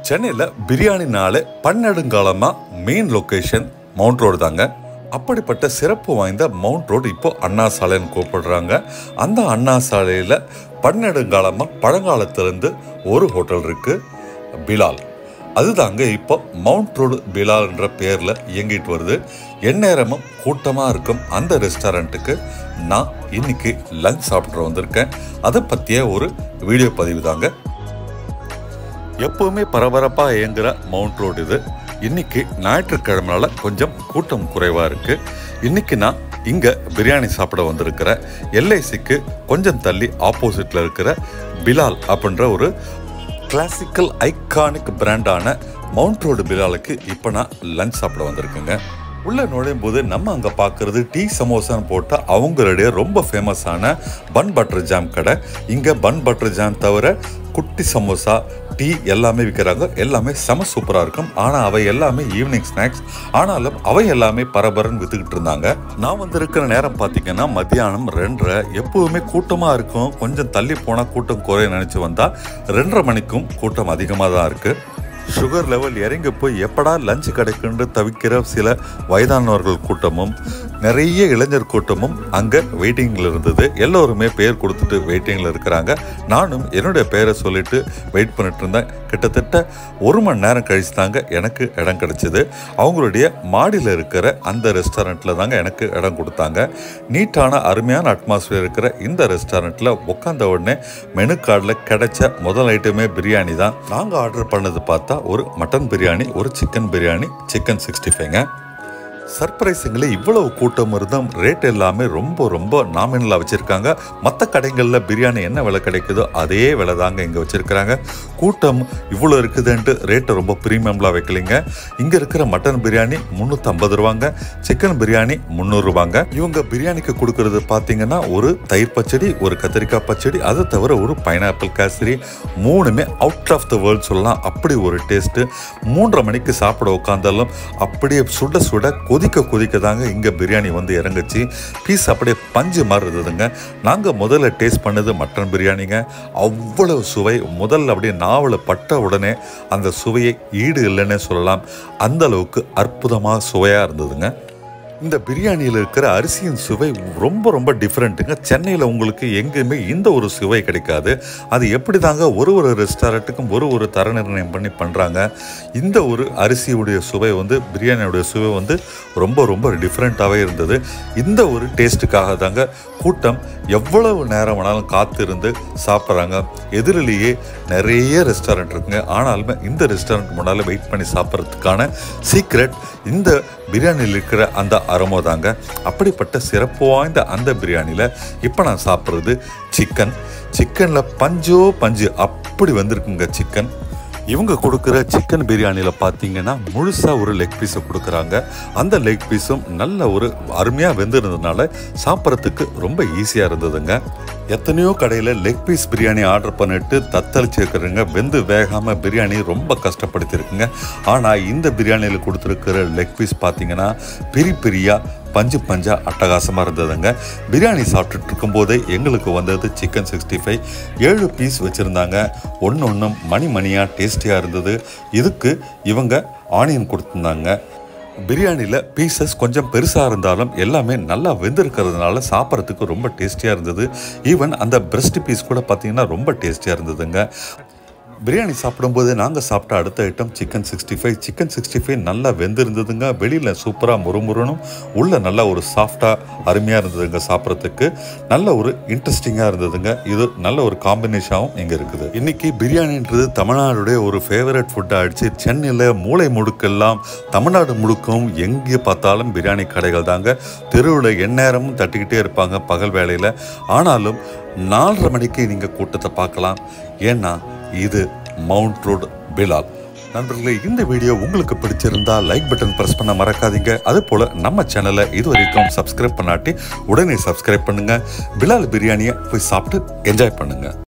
சென்னையில் பிரியாணினாலே பன்னெடுங்காலமாக மெயின் லொக்கேஷன் மவுண்ட் ரோடு தாங்க அப்படிப்பட்ட சிறப்பு வாய்ந்த மவுண்ட் ரோடு இப்போ அண்ணா சாலைன்னு கூப்பிடுறாங்க அந்த அண்ணா சாலையில் பன்னெடுங்காலமாக பழங்காலத்திலேருந்து ஒரு ஹோட்டல் இருக்குது பிலால் அதுதாங்க இப்போ மவுண்ட் ரோடு பிலால்ன்ற பேரில் இயங்கிட்டு வருது எந்நேரமும் கூட்டமாக இருக்கும் அந்த ரெஸ்டாரண்ட்டுக்கு நான் இன்னைக்கு லஞ்ச் சாப்பிட்ற வந்திருக்கேன் அதை பற்றிய ஒரு வீடியோ பதிவு தாங்க எப்பவுமே பரபரப்பாக இயங்குற மவுண்ட் ரோடு இது இன்னைக்கு ஞாயிற்றுக்கிழமைனால கொஞ்சம் கூட்டம் குறைவாக இருக்கு இன்னைக்கு நான் இங்கே பிரியாணி சாப்பிட வந்திருக்கிற எல்ஐசிக்கு கொஞ்சம் தள்ளி ஆப்போசிட்டில் இருக்கிற பிலால் அப்படின்ற ஒரு கிளாசிக்கல் ஐகானிக் பிராண்டான மவுண்ட் ரோடு பிலாலுக்கு இப்போ நான் லஞ்ச் சாப்பிட வந்திருக்கேங்க உள்ள நுழையும் போது நம்ம அங்கே பார்க்குறது டீ சமோசான்னு போட்ட அவங்களுடைய ரொம்ப ஃபேமஸான பன் பட்டர் ஜாம் கடை இங்கே பன் பட்டர் ஜாம் தவிர குட்டி சமோசா டீ எல்லாமே விற்கிறாங்க எல்லாமே செம சூப்பராக இருக்கும் ஆனால் அவை எல்லாமே ஈவினிங் ஸ்நாக்ஸ் ஆனாலும் அவை எல்லாமே பரபரன்னு வித்துக்கிட்டு இருந்தாங்க நான் வந்து இருக்கிற நேரம் பார்த்தீங்கன்னா மத்தியானம் ரெண்டரை எப்பவுமே கூட்டமாக இருக்கும் கொஞ்சம் தள்ளி போனால் கூட்டம் குறைய நினச்சி வந்தால் ரெண்டரை மணிக்கும் கூட்டம் அதிகமாக தான் இருக்குது சுகர் லெவல் இறங்கி போய் எப்படா லஞ்ச் கிடைக்குன்னு தவிக்கிற சில வயதானவர்கள் கூட்டமும் நிறைய இளைஞர் கூட்டமும் அங்கே வெயிட்டிங்கில் இருந்தது எல்லோருமே பேர் கொடுத்துட்டு வெயிட்டிங்கில் இருக்கிறாங்க நானும் என்னுடைய பேரை சொல்லிட்டு வெயிட் பண்ணிட்டு இருந்தேன் கிட்டத்தட்ட ஒரு மணி நேரம் கழிச்சு தாங்க எனக்கு இடம் கிடைச்சிது அவங்களுடைய மாடியில் இருக்கிற அந்த ரெஸ்டாரண்ட்டில் தாங்க எனக்கு இடம் கொடுத்தாங்க நீட்டான அருமையான அட்மாஸ்பியர் இருக்கிற இந்த ரெஸ்டாரண்ட்டில் உட்காந்த உடனே மெனு கார்டில் கிடைச்ச முதல் ஐட்டமே பிரியாணி தான் நாங்கள் ஆர்டர் பண்ணது பார்த்தா ஒரு மட்டன் பிரியாணி ஒரு சிக்கன் பிரியாணி சிக்கன் சிக்ஸ்டி ஃபைவ்ங்க சர்ப்ரைஸிங்கில் இவ்வளவு கூட்டம் இருந்தும் ரேட் எல்லாமே ரொம்ப ரொம்ப நாமினலாக வச்சுருக்காங்க மற்ற கடைகளில் பிரியாணி என்ன விலை கிடைக்குதோ அதே விலை தாங்க இங்கே வச்சுருக்கிறாங்க கூட்டம் இவ்வளோ இருக்குதுன்ட்டு ரேட்டை ரொம்ப ப்ரீமியம்லாம் வைக்கலைங்க இங்கே இருக்கிற மட்டன் பிரியாணி முந்நூற்றம்பது ரூபாங்க சிக்கன் பிரியாணி முந்நூறுரூபாங்க இவங்க பிரியாணிக்கு கொடுக்கறது பார்த்தீங்கன்னா ஒரு தயிர் பச்சடி ஒரு கத்திரிக்காய் பச்சடி அதை தவிர ஒரு பைனாப்பிள் கேசரி மூணுமே அவுட் ஆஃப் த வேர்ல்ட் சொல்லலாம் அப்படி ஒரு டேஸ்ட்டு மூன்றரை மணிக்கு சாப்பிட உட்காந்தாலும் அப்படியே சுட சுட கொதிக்க கொதிக்க தாங்க இங்கே பிரியாணி வந்து இறங்குச்சு பீஸ் அப்படியே பஞ்சு மாதிரி இருந்ததுங்க நாங்கள் முதல்ல டேஸ்ட் பண்ணது மட்டன் பிரியாணிங்க அவ்வளவு சுவை முதல்ல அப்படியே நாவல் பட்ட உடனே அந்த சுவையை ஈடு இல்லைன்னே சொல்லலாம் அந்த அளவுக்கு அற்புதமாக சுவையாக இருந்ததுங்க இந்த பிரியாணியில் இருக்கிற அரிசியின் சுவை ரொம்ப ரொம்ப டிஃப்ரெண்ட்டுங்க சென்னையில் உங்களுக்கு எங்கேயுமே இந்த ஒரு சுவை கிடைக்காது அது எப்படி தாங்க ஒரு ஒரு ரெஸ்டாரண்ட்டுக்கும் ஒரு ஒரு தர நிர்ணயம் பண்ணி பண்ணுறாங்க இந்த ஒரு அரிசியுடைய சுவை வந்து பிரியாணியுடைய சுவை வந்து ரொம்ப ரொம்ப டிஃப்ரெண்ட்டாகவே இருந்தது இந்த ஒரு டேஸ்ட்டுக்காக தாங்க கூட்டம் எவ்வளவு நேரம் வேணாலும் காத்திருந்து சாப்பிட்றாங்க எதிரிலேயே நிறைய ரெஸ்டாரண்ட் இருக்குங்க ஆனாலுமே இந்த ரெஸ்டாரண்ட் முன்னால் வெயிட் பண்ணி சாப்பிட்றதுக்கான சீக்ரெட் இந்த பிரியாணியில் இருக்கிற அந்த அரோமா தாங்க அப்படிப்பட்ட சிறப்பு வாய்ந்த அந்த பிரியாணியில் இப்போ நான் சாப்பிட்றது சிக்கன் சிக்கனில் பஞ்சோ பஞ்சு அப்படி வந்திருக்குங்க சிக்கன் இவங்க கொடுக்குற சிக்கன் பிரியாணியில் பார்த்தீங்கன்னா முழுசாக ஒரு லெக் பீஸை கொடுக்குறாங்க அந்த லெக் பீஸும் நல்ல ஒரு அருமையாக வெந்திருந்ததுனால சாப்பிட்றதுக்கு ரொம்ப ஈஸியாக இருந்ததுங்க எத்தனையோ கடையில் லெக் பீஸ் பிரியாணி ஆர்டர் பண்ணிட்டு தத்தளிச்சிருக்கிறவங்க வெந்து வேகாமல் பிரியாணி ரொம்ப கஷ்டப்படுத்திருக்குங்க ஆனால் இந்த பிரியாணியில் கொடுத்துருக்கிற லெக் பீஸ் பார்த்தீங்கன்னா பெரிய பெரியாக பஞ்சு பஞ்சா அட்டகாசமாக இருந்ததுங்க பிரியாணி சாப்பிட்டுட்டு இருக்கும்போதே எங்களுக்கு வந்தது சிக்கன் சிக்ஸ்டி ஃபைவ் ஏழு பீஸ் வச்சுருந்தாங்க ஒன்று ஒன்றும் மணி மணியாக டேஸ்டியாக இருந்தது இதுக்கு இவங்க ஆனியன் கொடுத்துருந்தாங்க பிரியாணியில் பீசஸ் கொஞ்சம் பெருசாக இருந்தாலும் எல்லாமே நல்லா வெந்திருக்கிறதுனால சாப்பிட்றதுக்கு ரொம்ப டேஸ்டியாக இருந்தது ஈவன் அந்த பிரஸ்ட் பீஸ் கூட பார்த்தீங்கன்னா ரொம்ப டேஸ்டியாக இருந்ததுங்க பிரியாணி சாப்பிடும்போது நாங்கள் சாப்பிட்ட அடுத்த item chicken sixty five chicken sixty five நல்லா வெந்திருந்ததுங்க வெளியில் சூப்பராக முறுமுறுனும் உள்ள நல்லா ஒரு சாஃப்டாக அருமையாக இருந்ததுங்க சாப்பிட்றதுக்கு நல்ல ஒரு இன்ட்ரெஸ்டிங்காக இருந்ததுங்க இது நல்ல ஒரு காம்பினேஷனாகவும் இங்கே இருக்குது இன்னைக்கு பிரியாணின்றது தமிழ்நாடுடைய ஒரு ஃபேவரட் ஃபுட் ஆயிடுச்சு சென்னையில் மூளை முடுக்கெல்லாம் தமிழ்நாடு முழுக்கும் எங்கே பார்த்தாலும் பிரியாணி கடைகள் தாங்க தெருவில் எந்நேரமும் தட்டிக்கிட்டே இருப்பாங்க பகல் வேலையில் ஆனாலும் நாலரை மணிக்கு நீங்கள் கூட்டத்தை பார்க்கலாம் ஏன்னா இது மவுண்ட் ரோடு பிலால் நண்பர்களே இந்த வீடியோ உங்களுக்கு பிடிச்சிருந்தா லைக் பட்டன் பிரஸ் பண்ண மறக்காதீங்க அது போல நம்ம சேனலை இது வரைக்கும் சப்ஸ்கிரைப் பண்ணாட்டி உடனே சப்ஸ்கிரைப் பண்ணுங்க பிலால் பிரியாணியை போய் சாப்பிட்டு என்ஜாய் பண்ணுங்க